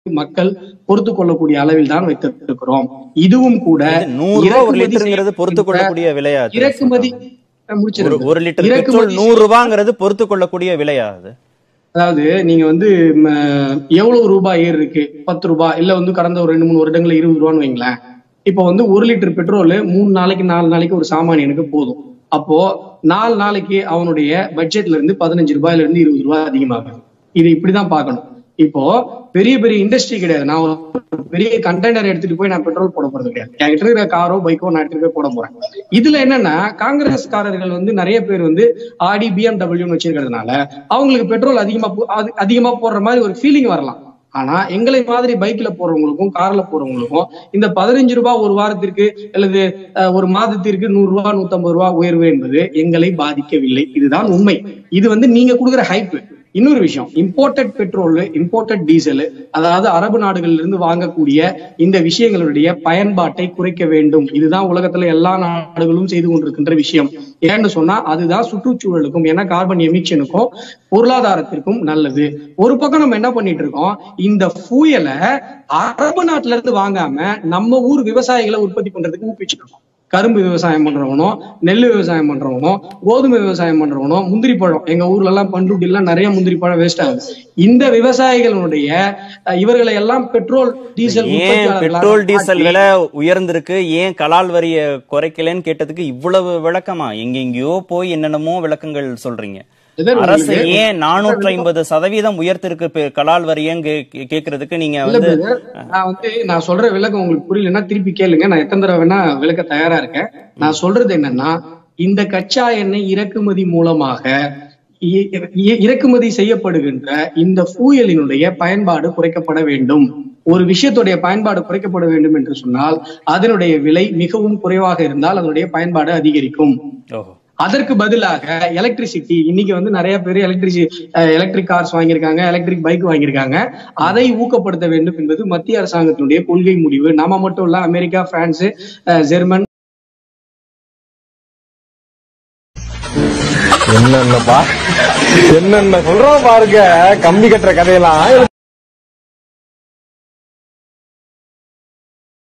மக்கள் பொறுத்து கொள்ளக்கூடிய அளவில் தான் வைத்திருக்கிறோம் இதுவும் கூட இது நூறு ரூபாய் ஒரு இறக்குமதி லிட்டருங்கிறது பொறுத்து கொள்ளக்கூடிய விலையா திரு இறக்குமதி ஒரு முடிச்சிருங்க ஒரு லிட்டர் பெட்ரோல் இறக்குமதி நூறு ரூபாங்கிறது பொறுத்து கொள்ளக்கூடிய விலையா அது அதாவது நீங்க வந்து ம, எவ்வளவு ரூபாய் ஏறு இருக்கு பத்து ரூபாய் இல்ல வந்து கடந்த ஒரு ரெண்டு மூணு வருடங்கள்ல இருபது ரூபான்னு வைங்களேன் இப்போ வந்து ஒரு லிட்டர் பெட்ரோல் மூணு நாளைக்கு நாலு நாளைக்கு ஒரு சாமானியனுக்கு போதும் அப்போ நாலு நாளைக்கு அவனுடைய பட்ஜெட்ல இருந்து பதினஞ்சு ரூபாயில இருந்து இருபது ரூபாய் அதிகமாகுது இது இப்படிதான் பார்க்கணும் இப்போ பெரிய பெரிய இண்டஸ்ட்ரி கிடையாது நான் ஒரு பெரிய கண்டெய்னர் எடுத்துட்டு போய் நான் பெட்ரோல் போட போறது கிடையாது என்கிட்ட இருக்கிற காரோ பைக்கோ நான் எடுத்துட்டு போய் போட போறேன் இதுல என்னன்னா காங்கிரஸ்காரர்கள் வந்து நிறைய பேர் வந்து ஆடி பிஎம்டபிள்யூன்னு வச்சிருக்கிறதுனால அவங்களுக்கு பெட்ரோல் அதிகமா போ- அது- அதிகமா போடுற மாதிரி ஒரு ஃபீலிங் வரலாம் ஆனா எங்களை மாதிரி பைக்ல போறவங்களுக்கும் கார்ல போறவங்களுக்கும் இந்த பதினஞ்சு ரூபாய் ஒரு வாரத்திற்கு அல்லது அஹ், ஒரு மாதத்திற்கு நூறு ரூபாய் நூத்தம்பது ரூபாய் உயர்வு என்பது எங்களை பாதிக்கவில்லை இதுதான் உண்மை இது வந்து நீங்க கொடுக்குற ஹைப் இன்னொரு விஷயம் இம்போர்ட்டட் பெட்ரோல் இம்போர்ட்டட் டீசல் அதாவது அரபு நாடுகளில் இருந்து வாங்கக்கூடிய இந்த விஷயங்களுடைய பயன்பாட்டை குறைக்க வேண்டும் இதுதான் உலகத்துல எல்லா நாடுகளும் செய்து கொண்டிருக்கின்ற விஷயம் ஏன்னு சொன்னா அதுதான் சுற்றுச்சூழலுக்கும் ஏன்னா கார்பன் எமிஷனுக்கும் பொருளாதாரத்திற்கும் நல்லது ஒரு பக்கம் நம்ம என்ன பண்ணிட்டு இருக்கோம் இந்த ஃபூயலை அரபு நாட்டுல இருந்து வாங்காம நம்ம ஊர் விவசாயிகளை உற்பத்தி பண்றதுக்கு ஊக்குவிச்சுட்டு இருக்கோம் கரும்பு விவசாயம் பண்றவனும் நெல் விவசாயம் பண்றவனும் கோதுமை விவசாயம் பண்றவனும் முந்திரி பழம் எங்க ஊர்ல எல்லாம் பண்ருட்டி எல்லாம் நிறைய முந்திரி பழம் வேஸ்ட் ஆகுது இந்த விவசாயிகளுடைய அஹ், இவர்களை எல்லாம் பெட்ரோல் டீசல் ஏன் உற்பத்தியாளர்களாக பெட்ரோல் டீசல் மாற்றி- விலை உயர்ந்திருக்கு ஏன் கலால் வரிய குறைக்கலன்னு கேட்டதுக்கு இவ்வளவு விளக்கமா எங்கெங்கயோ போய் என்னென்னமோ விளக்கங்கள் சொல்றீங்க இதே அரசு உங்களுக்கு- ஏன் நானூற்றி ஐம்பது சதவீதம் உயர்த்திருக்கு பெ- கலால் வரியன்னு கே- கேக்குறதுக்கு நீங்க இல்ல வந்து brother, நான் வந்து நான் சொல்ற விளக்கம் உங்களுக்கு புரியலன்னா திருப்பி கேளுங்க நான் எத்தனை தடவை வேணா விளக்க தயாரா இருக்கேன் நான் சொல்றது என்னன்னா இந்த கச்சா எண்ணெய் இறக்குமதி மூலமாக இ- இ- இறக்குமதி செய்யப்படுகின்ற இந்த ஃபூயலினுடைய பயன்பாடு குறைக்கப்பட வேண்டும் ஒரு விஷயத்துடைய பயன்பாடு குறைக்கப்பட வேண்டும் என்று சொன்னால் அதனுடைய விலை மிகவும் குறைவாக இருந்தால் அதனுடைய பயன்பாடு அதிகரிக்கும் ஓஹோ அதற்கு பதிலாக எலக்ட்ரிசிட்டி இன்னைக்கு வந்து நிறைய பேர் எலக்ட்ரிசி எலக்ட்ரிக் கார்ஸ் வாங்கியிருக்காங்க எலக்ட்ரிக் பைக் வாங்கியிருக்காங்க அதை ஊக்கப்படுத்த வேண்டும் என்பது மத்திய அரசாங்கத்தினுடைய கொள்கை முடிவு நாம மட்டும் இல்ல அமெரிக்கா பிரான்ஸ் அஹ், ஜெர்மன் என்னென்னப்பா என்னென்ன சொல்றோம் பாருங்க கம்பி கட்டுற கதையெல்லாம்